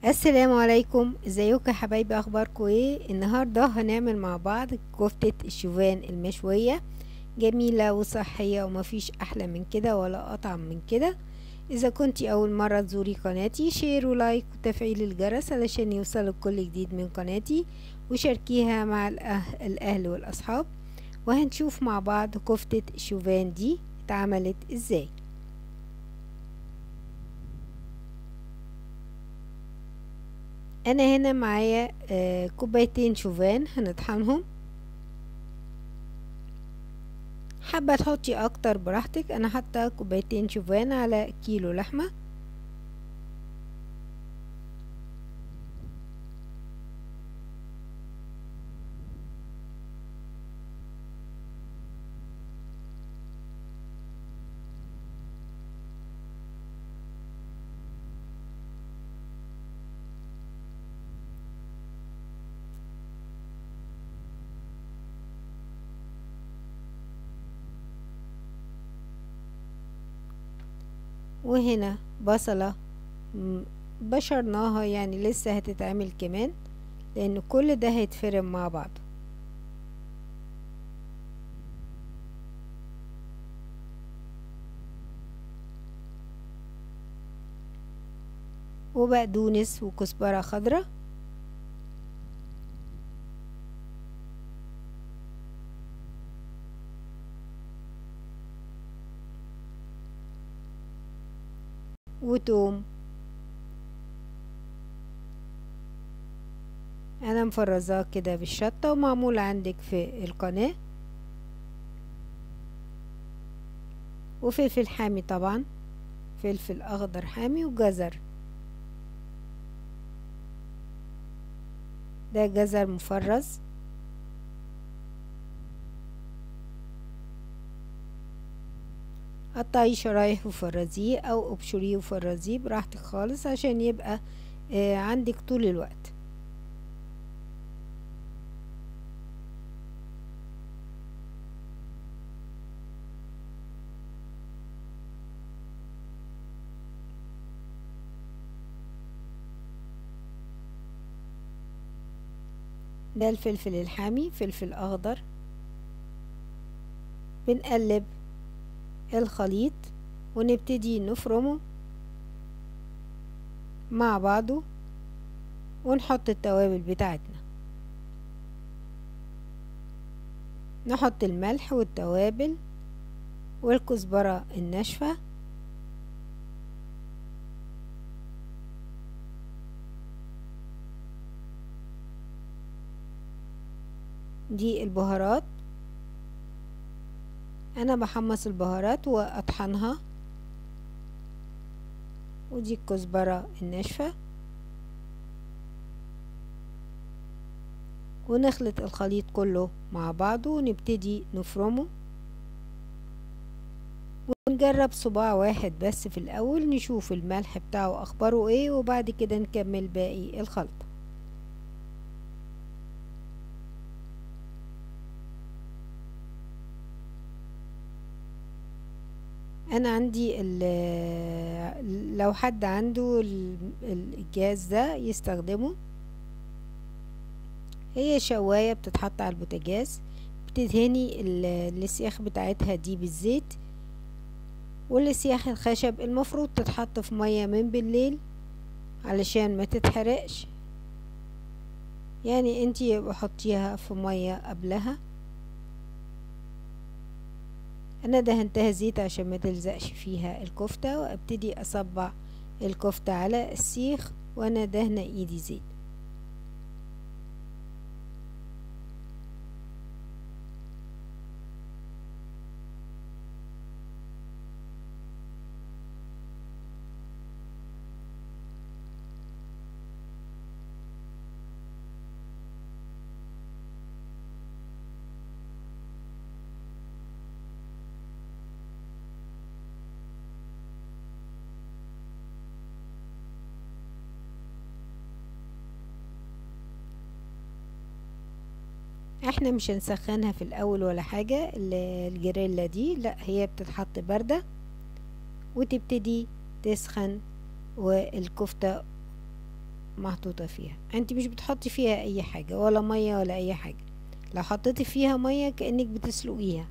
السلام عليكم ازيكم يا حبايبي اخباركم ايه النهارده هنعمل مع بعض كفتة الشوفان المشوية جميلة وصحية ومفيش احلى من كده ولا اطعم من كده اذا كنتي اول مرة تزوري قناتي شير ولايك وتفعيل الجرس علشان يوصلك كل جديد من قناتي وشاركيها مع الأه- الاهل والاصحاب وهنشوف مع بعض كفتة الشوفان دي اتعملت ازاي انا هنا معايا آه، كوبايتين شوفان هنطحنهم حابة تحطي اكتر براحتك انا حاطة كوبايتين شوفان على كيلو لحمة وهنا بصلة م- بشرناها يعني لسه هتتعمل كمان لان كل ده هيتفرم مع بعض وبقدونس وكزبرة خضرة وتوم انا مفرزاه كده بالشطة ومعمول عندك في القناة وفلفل حامي طبعا فلفل اخضر حامي وجزر ده جزر مفرز قطعيه شرايح وفرزيه او ابشريه وفرزيه براحتك خالص عشان يبقى آه عندك طول الوقت ده الفلفل الحامي فلفل اخضر بنقلب الخليط ونبتدي نفرمه مع بعضه ونحط التوابل بتاعتنا نحط الملح والتوابل والكزبرة الناشفة دي البهارات انا بحمص البهارات واطحنها ودي الكزبرة الناشفة ونخلط الخليط كله مع بعضه ونبتدي نفرمه ونجرب صباع واحد بس في الاول نشوف الملح بتاعه اخباره ايه وبعد كده نكمل باقي الخلطة انا عندي لو حد عنده الجهاز ده يستخدمه هي شواية بتتحط على البوتاجاز بتدهني السياخ بتاعتها دي بالزيت والسياخ الخشب المفروض تتحط في مية من بالليل علشان ما تتحرقش يعني انتي بحطيها في مية قبلها انا دهنتها زيت عشان ما تلزقش فيها الكفتة وابتدي اصبع الكفتة على السيخ وانا دهنة ايدي زيت احنا مش هنسخنها في الاول ولا حاجة الجريلا دي لا هي بتتحط باردة وتبتدي تسخن والكفتة محطوطة فيها انت مش بتحطي فيها اي حاجة ولا مية ولا اي حاجة لو حطيتي فيها مية كأنك بتسلقيها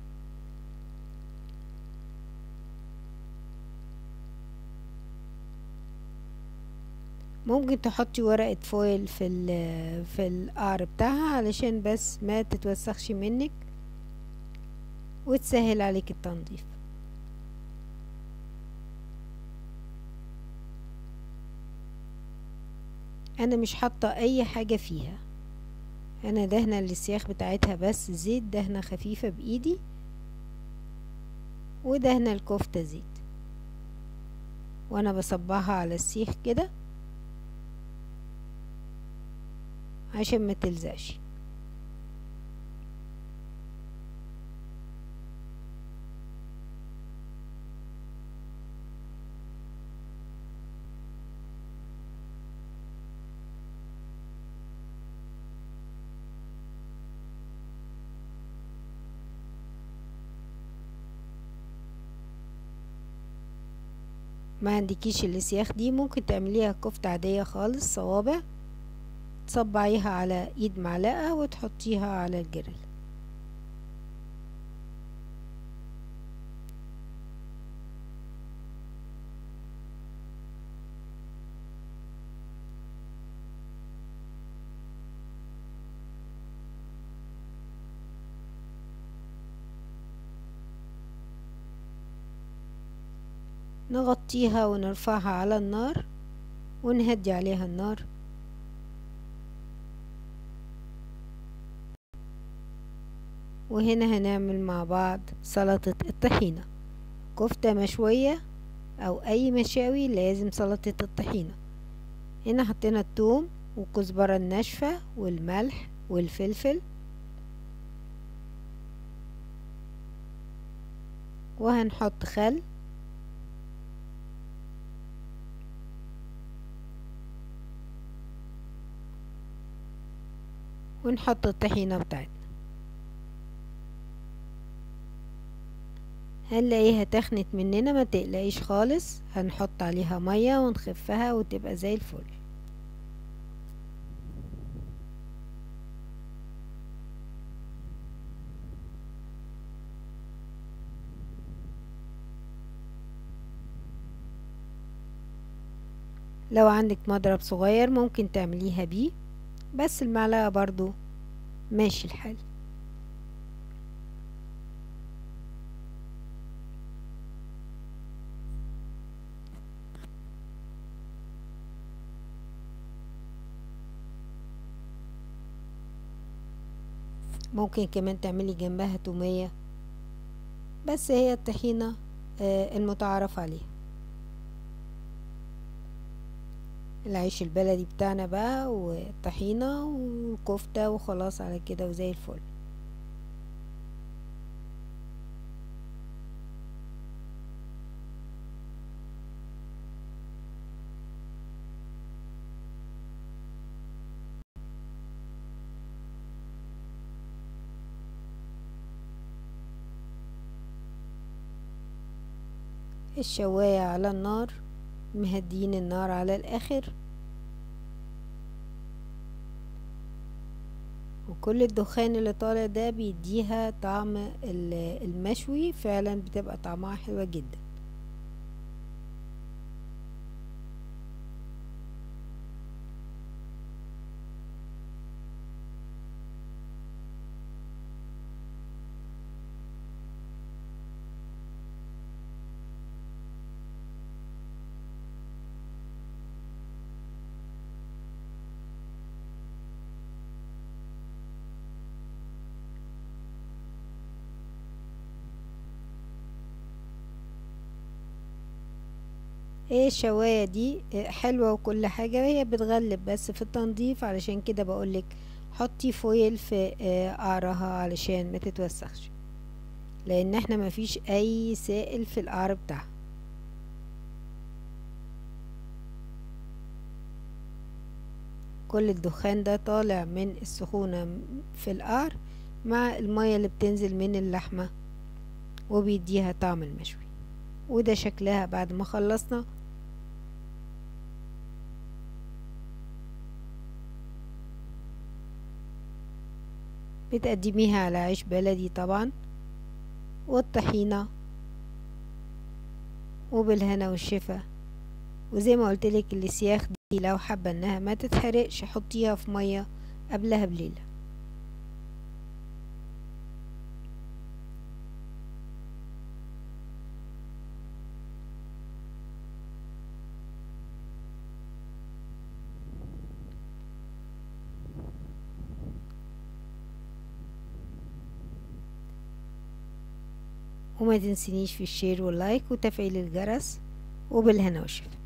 ممكن تحطي ورقة فويل في ال في القعر بتاعها علشان بس ما تتوسخش منك وتسهل عليك التنظيف انا مش حاطه اي حاجه فيها انا دهنه السياخ بتاعتها بس زيت دهنه خفيفه بايدي ودهنه الكفته زيت وانا بصبعها على السيخ كده عشان ما تلزقش ما عندكيش السياخ دي ممكن تعمليها كفتة عادية خالص صوابع تصبعيها على ايد معلقة وتحطيها على الجرل نغطيها ونرفعها على النار ونهدي عليها النار وهنا هنعمل مع بعض سلطة الطحينة كفتة مشوية أو أي مشاوي لازم سلطة الطحينة هنا حطينا التوم والكزبرة الناشفة والملح والفلفل وهنحط خل ونحط الطحينة بتاعتنا هنلاقيها تخنت مننا ما تقلقيش خالص هنحط عليها مية ونخفها وتبقى زي الفل لو عندك مضرب صغير ممكن تعمليها بيه بس المعلقة برضو ماشي الحال ممكن كمان تعملي جنبها تومية بس هي الطحينة آه، المتعارف عليها العيش البلدي بتاعنا بقى والطحينة وكفتة وخلاص على كده وزي الفل الشواية على النار مهدين النار على الآخر وكل الدخان اللي طالع ده بيديها طعم ال- المشوي فعلا بتبقى طعمها حلوة جدا ايه الشواية دي إيه حلوة وكل حاجة هي بتغلب بس في التنظيف علشان كده بقولك حطي فويل في آه، قعرها علشان ما تتوسخش لان احنا مفيش اي سائل في القعر بتاعها كل الدخان ده طالع من السخونة في القعر مع المية اللي بتنزل من اللحمة وبيديها طعم المشوي وده شكلها بعد ما خلصنا بتقدميها على عيش بلدي طبعا والطحينة وبالهنا والشفا وزي ما قلتلك السياخ دي لو حابة انها ما تتحرقش حطيها في مية قبلها بليلة وما تنسينيش في الشير واللايك وتفعيل الجرس وبالهنا والشفا